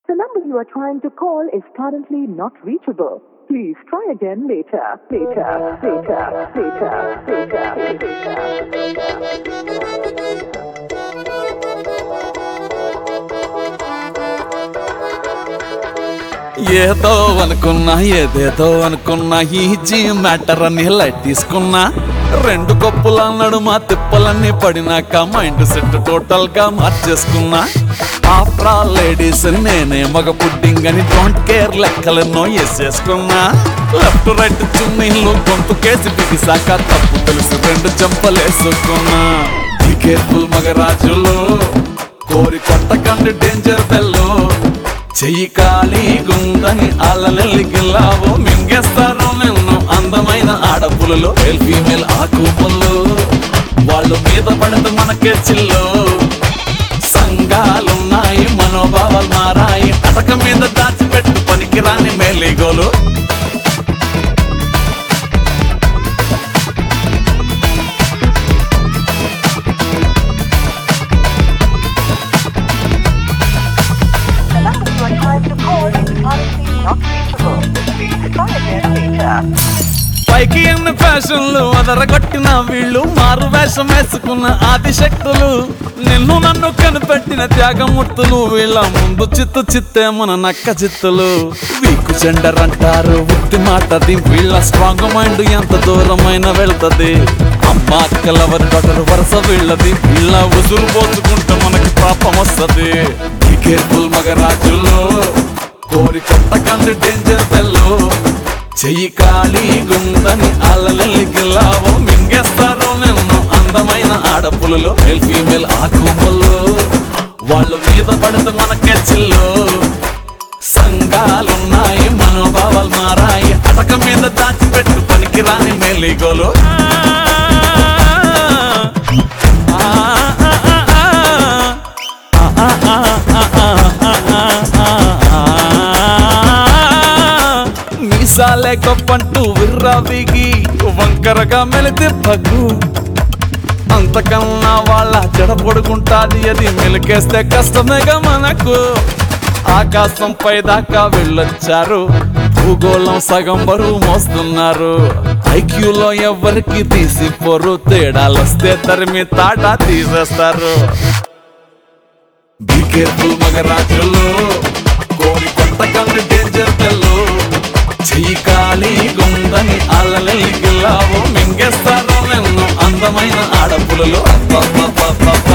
The number you are trying to call is currently not reachable. Please try again later, later, later, later, later, later. ఏదో అనుకున్నా ఏదేదో అనుకున్నా ఈ G matter అని light తీసుకున్నా రెండు కప్పుల నడుమ తిప్పలన్నీ పడినాక మైండ్ సెట్ టోటల్ గా మార్చేసుకున్నా ఆఫ్టర్ ఆల్ లేడీస్ నేనే మగ పుడ్డింగ్ అని డోంట్ కేర్ లెక్కలెన్నో వేసేసుకున్నా లెఫ్ట్ రైట్ చున్నీళ్ళు గొంతు కేసి బిగిసాక తప్పు తెలిసి రెండు చెంపలేసుకున్నా ఈ కేర్ఫుల్ మగరాజులు కోరి కొట్టకండి డేంజర్ బెల్లో చెయ్యి ఖాళీ గుందని అల్లలెల్లిగిల్లావో మింగేస్తారు నిన్ను అందమైన ఆడపులలో మేల్ ఫీమేల్ ఆకుపుల్లో వాళ్ళు మీద పడితే మనకే చిల్లో సంఘాలున్నాయి మనోభావాలు మారాయి అటక మీద దాచిపెట్టు పనికిరాని మేలిగోలు The number you are trying to call is currently not reachable. Please try again later. పైకి ఎన్ని ఫ్యాషన్లు అదరగొట్టిన వీళ్ళు మారు వేషం వేసుకున్న ఆదిశక్తులు నిన్ను నన్ను కనిపెట్టిన త్యాగమూర్తులు వీళ్ళ ముందు చిత్తు చిత్తే మన నక్క చిత్తులు వీకు జెండర్ అంటారు ఉత్తి మాటది వీళ్ళ స్ట్రాంగ్ మైండ్ ఎంత దూరమైన వెళ్తది అమ్మ అక్కలవరి డొటరు వరుస వీళ్ళది వీళ్ళ ఉసురు పోసుకుంటే మనకి పాపం వస్తది ఈ కేర్ఫుల్ మగరాజుల్లో కోరి కొట్టకండి డేంజర్ బెల్లో చెయ్యి ఖాళీ గుందని అల్లలెల్లిగిల్లావో మింగేస్తారు నిన్ను అందమైన ఆడపులలో మేల్ ఫీమేల్ ఆకుపల్లో వాళ్ళు మీద పడితే మనకే చిల్లో సంఘాలున్నాయి మనోభావాలు మారాయి అటక మీద దాచిపెట్టు పనికిరాని మేలిగోలు మీసాలే గొప్పంటూ విర్రవిగి వంకరగా మెలితే పగ్గు అంతకన్నా వాళ్ళ జడ పొడుకుంటాది అది మెలికేస్తే కష్టమేగా మనకు ఆకాశం పై దాకా వెళ్ళొచ్చారు భూగోళం సగం బరువు మోస్తున్నారు ఐక్యూలో ఎవరికి తీసిపోరు తేడాలొస్తే తరిమి తాటా తీసేస్తారు బీ కేర్ఫుల్ మగరాజులు కోరి కొట్టకండి డేంజర్ తెల్లు చెయ్యి ఖాళీ గుందని అల్లలెల్లిగిల్లావో మింగేస్తారు నిన్ను అందమైన ఆడపులలో అబ్బబ్బబ్బబ్బబ్బ.